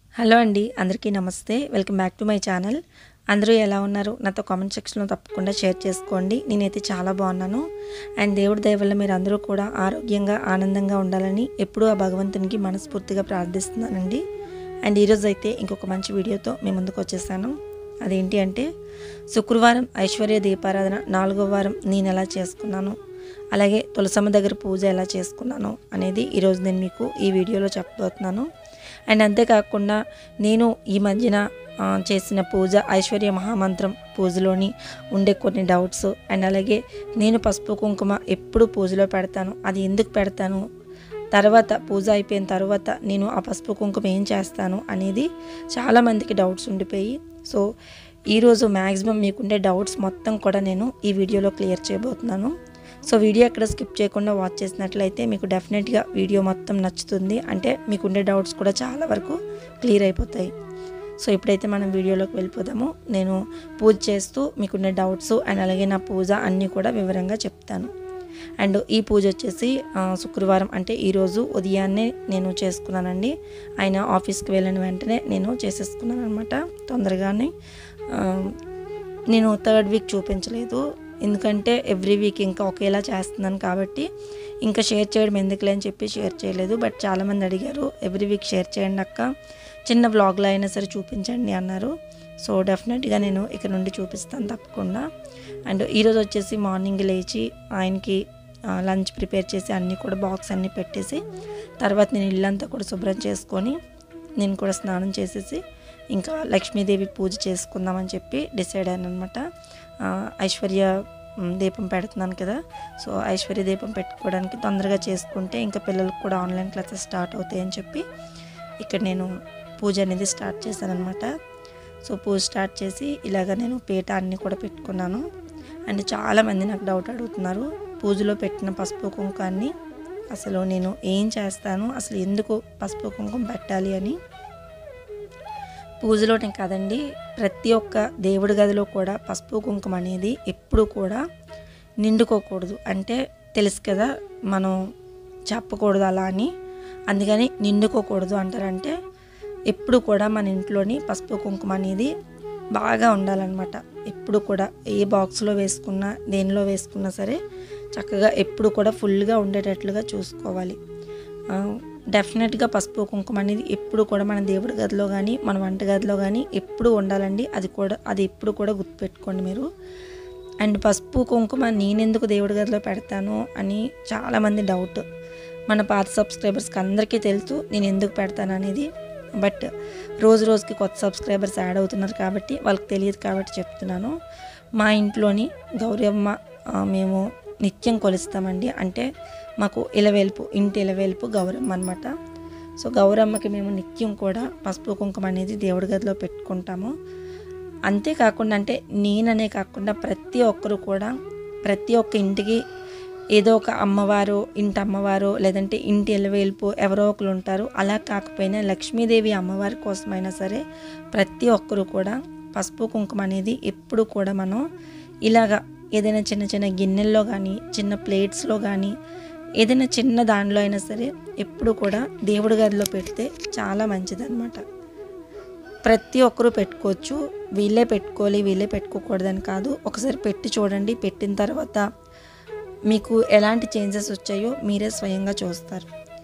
hello అండి అందరికీ నమస్తే welcome back to my channel అందరూ ఎలా ఉన్నారు నాతో కామెంట్ సెక్షన్లో తప్పకుండా షేర్ చేసుకోండి నేనైతే చాలా బాగున్నాను అండ్ దేవుడి దయ వల్ల మీరు అందరూ కూడా ఆరోగ్యంగా ఆనందంగా ఉండాలని ఎప్పుడూ ఆ భగవంతునికి మనస్ఫూర్తిగా ప్రార్థిస్తున్నానండి అండ్ ఈరోజు అయితే ఇంకొక మంచి వీడియోతో మీ ముందుకు వచ్చేసాను అదేంటి అంటే శుక్రవారం ఐశ్వర్య దీపారాధన నాలుగో వారం నేను ఎలా చేసుకున్నాను అలాగే తులసమ్మ దగ్గర పూజ ఎలా చేసుకున్నాను అనేది ఈరోజు నేను మీకు ఈ వీడియోలో చెప్పబోతున్నాను అండ్ అంతేకాకుండా నేను ఈ మధ్యన ఆ, చేసిన పూజ ఐశ్వర్య మహామంత్రం పూజలోని ఉండే కొన్ని డౌట్స్ అండ్ అలాగే నేను పసుపు కుంకుమ ఎప్పుడు పూజలో పెడతాను అది ఎందుకు పెడతాను తర్వాత పూజ అయిపోయిన తర్వాత నేను ఆ పసుపు కుంకుమ ఏం చేస్తాను అనేది చాలామందికి డౌట్స్ ఉండిపోయి సో ఈరోజు మ్యాక్సిమం మీకుండే డౌట్స్ మొత్తం కూడా నేను ఈ వీడియోలో క్లియర్ చేయబోతున్నాను సో వీడియో ఎక్కడ స్కిప్ చేయకుండా వాచ్ చేసినట్లయితే మీకు డెఫినెట్గా వీడియో మొత్తం నచ్చుతుంది అంటే మీకుండే డౌట్స్ కూడా చాలా వరకు క్లియర్ అయిపోతాయి సో ఇప్పుడైతే మనం వీడియోలోకి వెళ్ళిపోదాము నేను పూజ చేస్తూ మీకున్న డౌట్స్ అండ్ అలాగే నా పూజ అన్నీ కూడా వివరంగా చెప్తాను అండ్ ఈ పూజ వచ్చేసి ఆ, శుక్రవారం అంటే ఈరోజు ఉదయాన్నే నేను చేసుకున్నానండి ఆయన ఆఫీస్కి వెళ్ళిన వెంటనే నేను చేసేసుకున్నాను అనమాట తొందరగానే ఆ, నేను థర్డ్ వీక్ చూపించలేదు ఎందుకంటే ఎవ్రీ వీక్ ఇంకా ఒకేలా చేస్తున్నాను కాబట్టి ఇంకా షేర్ చేయడం ఎందుకులే అని చెప్పి షేర్ చేయలేదు బట్ చాలామంది అడిగారు ఎవ్రీ వీక్ షేర్ చేయండి అక్క చిన్న వ్లాగ్లో అయినా సరే చూపించండి అన్నారు సో డెఫినెట్గా నేను ఇక్కడ నుండి చూపిస్తాను తప్పకుండా అండ్ ఈరోజు వచ్చేసి మార్నింగ్ లేచి ఆయనకి లంచ్ ప్రిపేర్ చేసి అన్నీ కూడా బాక్స్ అన్నీ పెట్టేసి తర్వాత నేను ఇల్లంతా కూడా శుభ్రం చేసుకొని నేను కూడా స్నానం చేసేసి ఇంకా లక్ష్మీదేవి పూజ చేసుకుందామని చెప్పి డిసైడ్ అయ్యాను అనమాట ఐశ్వర్య మ్, దీపం పెడుతున్నాను కదా సో ఐశ్వర్య దీపం పెట్టుకోవడానికి తొందరగా చేసుకుంటే ఇంకా పిల్లలకు కూడా ఆన్లైన్ క్లాసెస్ స్టార్ట్ అవుతాయి అని చెప్పి ఇక్కడ నేను పూజ అనేది స్టార్ట్ చేశాను అనమాట సో పూజ స్టార్ట్ చేసి ఇలాగ నేను పీట అన్నీ కూడా పెట్టుకున్నాను అండ్ చాలామంది నాకు డౌట్ అడుగుతున్నారు పూజలో పెట్టిన పసుపు కుంకాన్ని అసలు నేను ఏం చేస్తాను అసలు ఎందుకు పసుపు కుంకుమ పెట్టాలి అని పూజలోనే కాదండి ప్రతి ఒక్క దేవుడి గదిలో కూడా పసుపు కుంకుమ అనేది ఎప్పుడు కూడా నిండుకోకూడదు అంటే తెలుసు కదా మనం చెప్పకూడదు అలా అని అందుకని నిండుకోకూడదు అంటారంటే ఎప్పుడు కూడా మన ఇంట్లోని పసుపు కుంకుమ అనేది బాగా ఉండాలన్నమాట ఎప్పుడు కూడా ఏ బాక్స్లో వేసుకున్నా దేనిలో వేసుకున్నా సరే చక్కగా ఎప్పుడు కూడా ఫుల్గా ఉండేటట్లుగా చూసుకోవాలి ఆ, డెఫినెట్గా పసుపు కుంకుమ అనేది ఎప్పుడు కూడా మన దేవుడి గదిలో కానీ మన వంట గదిలో కానీ ఎప్పుడు ఉండాలండి అది కూడా అది ఎప్పుడు కూడా గుర్తుపెట్టుకోండి మీరు అండ్ పసుపు కుంకుమ నేనెందుకు దేవుడి గదిలో పెడతాను అని చాలామంది డౌట్ మన పాత సబ్స్క్రైబర్స్కి అందరికీ తెలుసు నేను ఎందుకు పెడతాను అనేది బట్ రోజు రోజుకి కొత్త సబ్స్క్రైబర్స్ యాడ్ అవుతున్నారు కాబట్టి వాళ్ళకి తెలియదు కాబట్టి చెప్తున్నాను మా ఇంట్లోని గౌరమ్మ ఆ, మేము నిత్యం కొలుస్తామండి అంటే మాకు ఇలవేల్పు ఇంటి ఇలవేల్పు గౌరమ్మ అనమాట సో గౌరమ్మకి మేము నిత్యం కూడా పసుపు కుంకుమ అనేది దేవుడి గదిలో పెట్టుకుంటాము అంతేకాకుండా అంటే నేననే కాకుండా ప్రతి ఒక్కరు కూడా ప్రతి ఒక్క ఇంటికి ఏదో ఒక అమ్మవారు ఇంటి అమ్మవారు లేదంటే ఇంటి ఎలవేల్పు ఎవరో ఒకరు ఉంటారు అలా కాకపోయినా లక్ష్మీదేవి అమ్మవారి కోసమైనా సరే ప్రతి ఒక్కరు కూడా పసుపు కుంకుమ అనేది ఎప్పుడు కూడా మనం ఇలాగా ఏదైనా చిన్న చిన్న గిన్నెల్లో కానీ చిన్న ప్లేట్స్లో కానీ ఏదైనా చిన్న దానిలో అయినా సరే ఎప్పుడు కూడా దేవుడి గదిలో పెడితే చాలా మంచిదన్నమాట ప్రతి ఒక్కరూ పెట్టుకోవచ్చు వీళ్ళే పెట్టుకోవాలి వీళ్ళే పెట్టుకోకూడదని కాదు ఒకసారి పెట్టి చూడండి పెట్టిన తర్వాత మీకు ఎలాంటి చేంజెస్ వచ్చాయో మీరే స్వయంగా చూస్తారు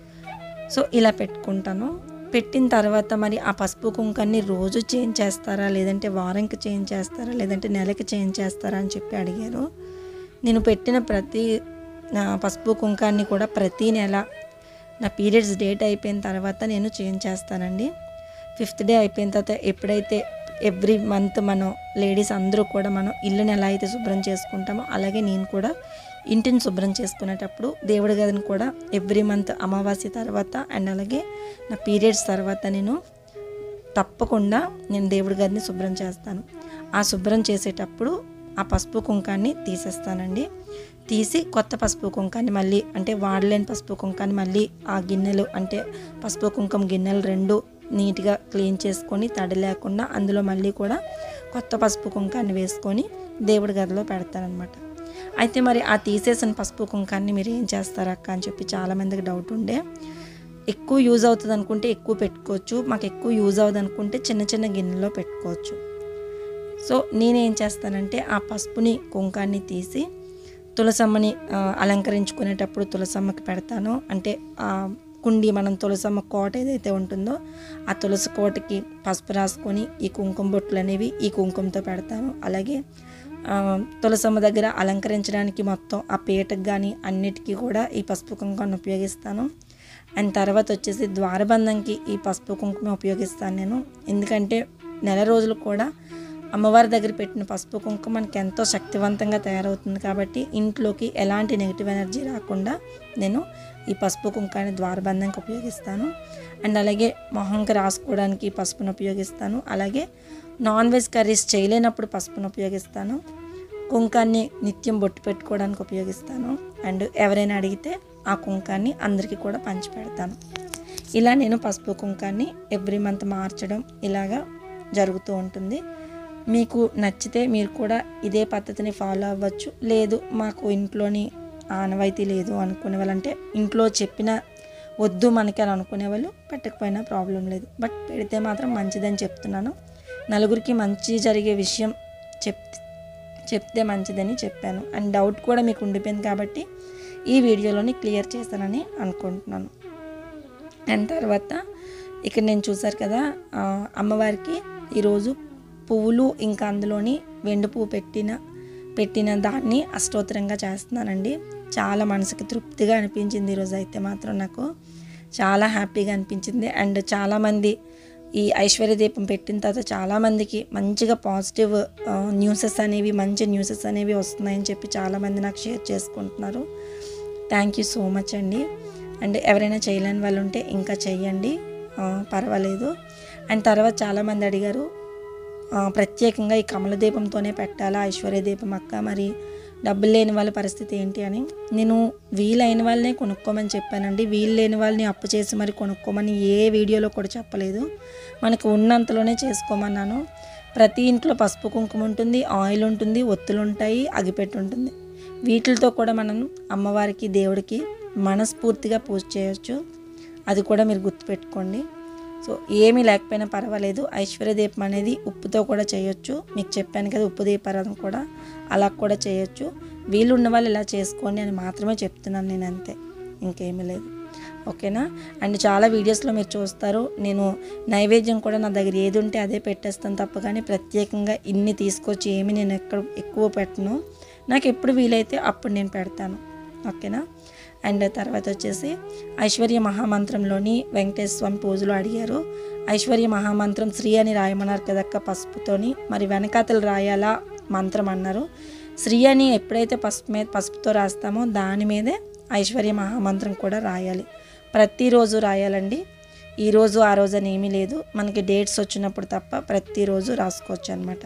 సో ఇలా పెట్టుకుంటాను పెట్టిన తర్వాత మరి ఆ పసుపు కుంకాన్ని రోజు చేంజ్ చేస్తారా లేదంటే వారంకి చేంజ్ చేస్తారా లేదంటే నెలకి చేంజ్ చేస్తారా అని చెప్పి అడిగారు నేను పెట్టిన ప్రతి ఆ, పసుపు కుంకాన్ని కూడా ప్రతి నెల నా పీరియడ్స్ డేట్ అయిపోయిన తర్వాత నేను చేంజ్ చేస్తానండి ఫిఫ్త్ డే అయిపోయిన తర్వాత ఎప్పుడైతే ఎవ్రీ మంత్ మనం లేడీస్ అందరూ కూడా మనం ఇల్లుని ఎలా అయితే శుభ్రం చేసుకుంటామో అలాగే నేను కూడా ఇంటిని శుభ్రం చేసుకునేటప్పుడు దేవుడి గదిని కూడా ఎవ్రీ మంత్ అమావాస్య తర్వాత అండ్ అలాగే నా పీరియడ్స్ తర్వాత నేను తప్పకుండా నేను దేవుడి గదిని శుభ్రం చేస్తాను ఆ శుభ్రం చేసేటప్పుడు ఆ పసుపు కుంకాన్ని తీసేస్తానండి తీసి కొత్త పసుపు కుంకాన్ని మళ్ళీ అంటే వాడలేని పసుపు కుంకాన్ని మళ్ళీ ఆ గిన్నెలు అంటే పసుపు కుంకుమ గిన్నెలు రెండు నీట్గా క్లీన్ చేసుకొని తడి లేకుండా అందులో మళ్ళీ కూడా కొత్త పసుపు కుంకాన్ని వేసుకొని దేవుడి గదిలో పెడతానమాట అయితే మరి ఆ తీసేసిన పసుపు కుంకాన్ని మీరు ఏం చేస్తారు అక్క అని చెప్పి చాలామందికి డౌట్ ఉండే ఎక్కువ యూజ్ అవుతుంది అనుకుంటే ఎక్కువ పెట్టుకోవచ్చు మాకు ఎక్కువ యూజ్ అవుతుంది అనుకుంటే చిన్న చిన్న గిన్నెలో పెట్టుకోవచ్చు సో నేనేం చేస్తానంటే ఆ పసుపుని కుంకాన్ని తీసి తులసమ్మని ఆ, అలంకరించుకునేటప్పుడు తులసమ్మకి పెడతాను అంటే ఆ కుండి మనం తులసమ్మ కోట ఏదైతే ఉంటుందో ఆ తులసి కోటకి పసుపు రాసుకొని ఈ కుంకుమ బొట్లు అనేవి ఈ కుంకుమతో పెడతాను అలాగే ఆ, తులసమ్మ దగ్గర అలంకరించడానికి మొత్తం ఆ పీటకు కానీ అన్నిటికీ కూడా ఈ పసుపు కుంకుమను ఉపయోగిస్తాను అండ్ తర్వాత వచ్చేసి ద్వారబంధంకి ఈ పసుపు కుంకుమ ఉపయోగిస్తాను నేను ఎందుకంటే నెల రోజులు కూడా అమ్మవారి దగ్గర పెట్టిన పసుపు కుంకుమ మనకి ఎంతో శక్తివంతంగా తయారవుతుంది కాబట్టి ఇంట్లోకి ఎలాంటి నెగిటివ్ ఎనర్జీ రాకుండా నేను ఈ పసుపు కుంకాన్ని ద్వారబంధంకి ఉపయోగిస్తాను అండ్ అలాగే మొహంకి రాసుకోవడానికి పసుపును ఉపయోగిస్తాను అలాగే నాన్ వెజ్ కర్రీస్ చేయలేనప్పుడు పసుపును ఉపయోగిస్తాను కుంకాన్ని నిత్యం బొట్టు పెట్టుకోవడానికి ఉపయోగిస్తాను అండ్ ఎవరైనా అడిగితే ఆ కుంకాన్ని అందరికీ కూడా పంచి పెడతాను ఇలా నేను పసుపు కుంకాన్ని ఎవ్రీ మంత్ మార్చడం ఇలాగా జరుగుతూ ఉంటుంది మీకు నచ్చితే మీరు కూడా ఇదే పద్ధతిని ఫాలో అవ్వచ్చు లేదు మాకు ఇంట్లోని ఆనవాయితీ లేదు అనుకునే వాళ్ళంటే ఇంట్లో చెప్పిన వద్దు మనకి అని అనుకునే వాళ్ళు పెట్టకపోయినా ప్రాబ్లం లేదు బట్ పెడితే మాత్రం మంచిదని చెప్తున్నాను నలుగురికి మంచి జరిగే విషయం చెప్ చెప్తే మంచిదని చెప్పాను అండ్ డౌట్ కూడా మీకు ఉండిపోయింది కాబట్టి ఈ వీడియోలోని క్లియర్ చేస్తానని అనుకుంటున్నాను అండ్ తర్వాత ఇక్కడ నేను చూసారు కదా ఆ, అమ్మవారికి ఈరోజు పువ్వులు ఇంకా అందులోని వెండి పువ్వు పెట్టిన పెట్టిన దాన్ని అష్టోత్తరంగా చేస్తున్నానండి చాలా మనసుకి తృప్తిగా అనిపించింది ఈరోజు అయితే మాత్రం నాకు చాలా హ్యాపీగా అనిపించింది అండ్ చాలామంది ఈ ఐశ్వర్య దీపం పెట్టిన తర్వాత చాలామందికి మంచిగా పాజిటివ్ న్యూసెస్ అనేవి మంచి న్యూసెస్ అనేవి వస్తున్నాయని చెప్పి చాలామంది నాకు షేర్ చేసుకుంటున్నారు థ్యాంక్ యూ సో మచ్ అండి అండ్ ఎవరైనా చేయలేని వాళ్ళు ఉంటే ఇంకా చెయ్యండి ఆ, పర్వాలేదు అండ్ తర్వాత చాలామంది అడిగారు ఆ, ప్రత్యేకంగా ఈ కమల దీపంతోనే పెట్టాలా ఐశ్వర్య దీపం అక్క మరి డబ్బులు లేని వాళ్ళ పరిస్థితి ఏంటి అని నేను వీలైన వాళ్ళనే కొనుక్కోమని చెప్పానండి వీలు లేని వాళ్ళని అప్పు చేసి మరి కొనుక్కోమని ఏ వీడియోలో కూడా చెప్పలేదు మనకు ఉన్నంతలోనే చేసుకోమన్నాను ప్రతి ఇంట్లో పసుపు కుంకుమ ఉంటుంది ఆయిల్ ఉంటుంది ఒత్తులు ఉంటాయి అగిపెట్టి ఉంటుంది వీటితో కూడా మనం అమ్మవారికి దేవుడికి మనస్ఫూర్తిగా పూజ చేయొచ్చు అది కూడా మీరు గుర్తుపెట్టుకోండి సో ఏమీ లేకపోయినా పర్వాలేదు ఐశ్వర్య దీపం అనేది ఉప్పుతో కూడా చేయొచ్చు మీకు చెప్పాను కదా ఉప్పు దీపారాధన కూడా అలా కూడా చేయొచ్చు వీళ్ళు ఉన్న వాళ్ళు ఇలా చేసుకోండి అని మాత్రమే చెప్తున్నాను నేను అంతే ఇంకేమీ లేదు ఓకేనా అండ్ చాలా వీడియోస్లో మీరు చూస్తారు నేను నైవేద్యం కూడా నా దగ్గర ఏది ఉంటే అదే పెట్టేస్తాను తప్ప కానీ ప్రత్యేకంగా ఇన్ని తీసుకొచ్చి ఏమి నేను ఎక్కడ ఎక్కువ పెట్టను నాకు ఎప్పుడు వీలైతే అప్పుడు నేను పెడతాను ఓకేనా అండ్ తర్వాత వచ్చేసి ఐశ్వర్య మహామంత్రంలోని వెంకటేశ్వర స్వామి పూజలు అడిగారు ఐశ్వర్య మహామంత్రం శ్రీ అని రాయమన్నారు కదక్క పసుపుతోని మరి వెనకాతలు రాయాలా మంత్రం అన్నారు శ్రీ అని ఎప్పుడైతే పసుపు మీద పసుపుతో రాస్తామో దాని మీదే ఐశ్వర్య మహామంత్రం కూడా రాయాలి ప్రతిరోజు రాయాలండి ఈ రోజు ఆ రోజు అని ఏమీ లేదు మనకి డేట్స్ వచ్చినప్పుడు తప్ప ప్రతిరోజు రాసుకోవచ్చు అనమాట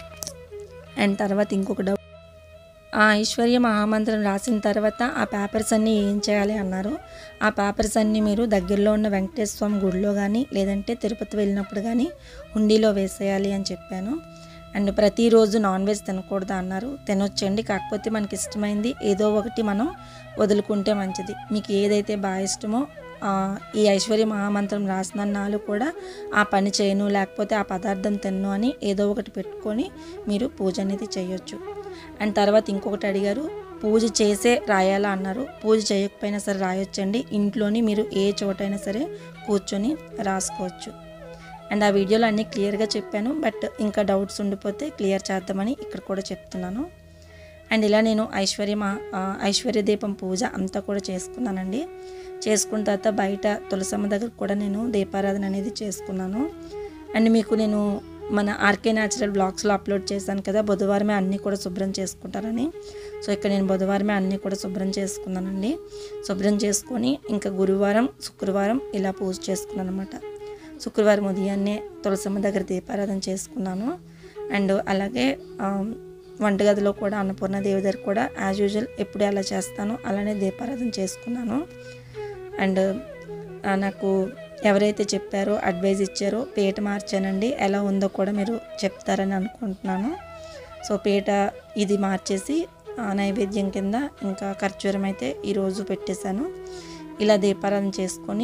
అండ్ తర్వాత ఇంకొక డౌట్ ఆ ఐశ్వర్య మహామంత్రం రాసిన తర్వాత ఆ పేపర్స్ అన్నీ ఏం చేయాలి అన్నారు ఆ పేపర్స్ అన్నీ మీరు దగ్గరలో ఉన్న వెంకటేశ్వర స్వామి గుడిలో కానీ లేదంటే తిరుపతి వెళ్ళినప్పుడు కానీ హుండీలో వేసేయాలి అని చెప్పాను అండ్ ప్రతిరోజు నాన్ వెజ్ తినకూడదు అన్నారు తినొచ్చండి కాకపోతే మనకి ఇష్టమైంది ఏదో ఒకటి మనం వదులుకుంటే మంచిది మీకు ఏదైతే బాగా ఇష్టమో ఆ, ఈ ఐశ్వర్య మహామంత్రం రాసిన నాలు కూడా ఆ పని చేయను లేకపోతే ఆ పదార్థం తిన్ను అని ఏదో ఒకటి పెట్టుకొని మీరు పూజ అనేది చేయొచ్చు అండ్ తర్వాత ఇంకొకటి అడిగారు పూజ చేసే రాయాలా అన్నారు పూజ చేయకపోయినా సరే రాయొచ్చండి ఇంట్లోని మీరు ఏ చోటైనా సరే కూర్చొని రాసుకోవచ్చు అండ్ ఆ వీడియోలో అన్నీ క్లియర్గా చెప్పాను బట్ ఇంకా డౌట్స్ ఉండిపోతే క్లియర్ చేద్దామని ఇక్కడ కూడా చెప్తున్నాను అండ్ ఇలా నేను ఐశ్వర్య మా ఆ, ఐశ్వర్య దీపం పూజ అంతా కూడా చేసుకున్నానండి చేసుకున్న తర్వాత బయట తులసమ్మ దగ్గర కూడా నేను దీపారాధన అనేది చేసుకున్నాను అండ్ మీకు నేను మన ఆర్కే న్యాచురల్ బ్లాగ్స్లో అప్లోడ్ చేశాను కదా బుధవారమే అన్నీ కూడా శుభ్రం చేసుకుంటారని సో ఇక్కడ నేను బుధవారమే అన్నీ కూడా శుభ్రం చేసుకున్నానండి శుభ్రం చేసుకొని ఇంకా గురువారం శుక్రవారం ఇలా పూజ చేసుకున్నాను అనమాట శుక్రవారం ఉదయాన్నే తులసమ్మ దగ్గర దీపారాధన చేసుకున్నాను అండ్ అలాగే ఆ, వంటగదిలో కూడా అన్నపూర్ణ దేవి దగ్గర కూడా యాజ్ యూజువల్ ఎప్పుడు ఎలా చేస్తానో అలానే దీపారాధన చేసుకున్నాను అండ్ ఆ, నాకు ఎవరైతే చెప్పారో అడ్వైజ్ ఇచ్చారో పీట మార్చానండి ఎలా ఉందో కూడా మీరు చెప్తారని అనుకుంటున్నాను సో పీట ఇది మార్చేసి ఆ, నైవేద్యం కింద ఇంకా ఖర్చూరం అయితే ఈరోజు పెట్టేశాను ఇలా దీపారాధన చేసుకొని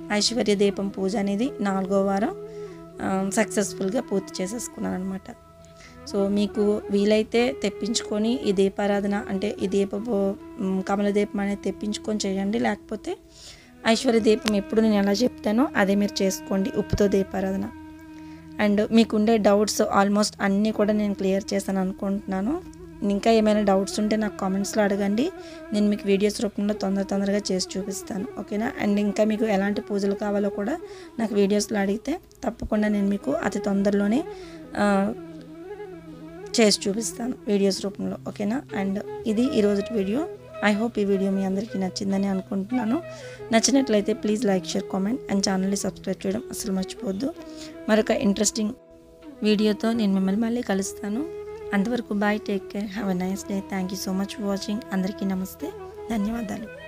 ఐశ్వర్య దీపం పూజ అనేది నాలుగో వారం సక్సెస్ఫుల్గా పూర్తి చేసేసుకున్నాను అనమాట సో మీకు వీలైతే తెప్పించుకొని ఈ దీపారాధన అంటే ఈ దీపపు మ్, కమల దీపం అనేది తెప్పించుకొని చేయండి లేకపోతే ఐశ్వర్య దీపం ఎప్పుడు నేను ఎలా చెప్తానో అదే మీరు చేసుకోండి ఉప్పుతో దీపారాధన అండ్ మీకుండే డౌట్స్ ఆల్మోస్ట్ అన్నీ కూడా నేను క్లియర్ చేశాను అనుకుంటున్నాను ఇంకా ఏమైనా డౌట్స్ ఉంటే నాకు కామెంట్స్లో అడగండి నేను మీకు వీడియోస్ రూపంలో తొందర తొందరగా చేసి చూపిస్తాను ఓకేనా అండ్ ఇంకా మీకు ఎలాంటి పూజలు కావాలో కూడా నాకు వీడియోస్లో అడిగితే తప్పకుండా నేను మీకు అతి తొందరలోనే ఆ, చేసి చూపిస్తాను వీడియోస్ రూపంలో ఓకేనా అండ్ ఇది ఈరోజు వీడియో ఐ హోప్ ఈ వీడియో మీ అందరికీ నచ్చిందని అనుకుంటున్నాను నచ్చినట్లయితే please like share comment and ఛానల్ని సబ్స్క్రైబ్ చేయడం అసలు మర్చిపోవద్దు మరొక ఇంట్రెస్టింగ్ వీడియోతో నేను మిమ్మల్ని మళ్ళీ కలుస్తాను అంతవరకు bye take care have a nice day thank you so much for watching అందరికీ నమస్తే ధన్యవాదాలు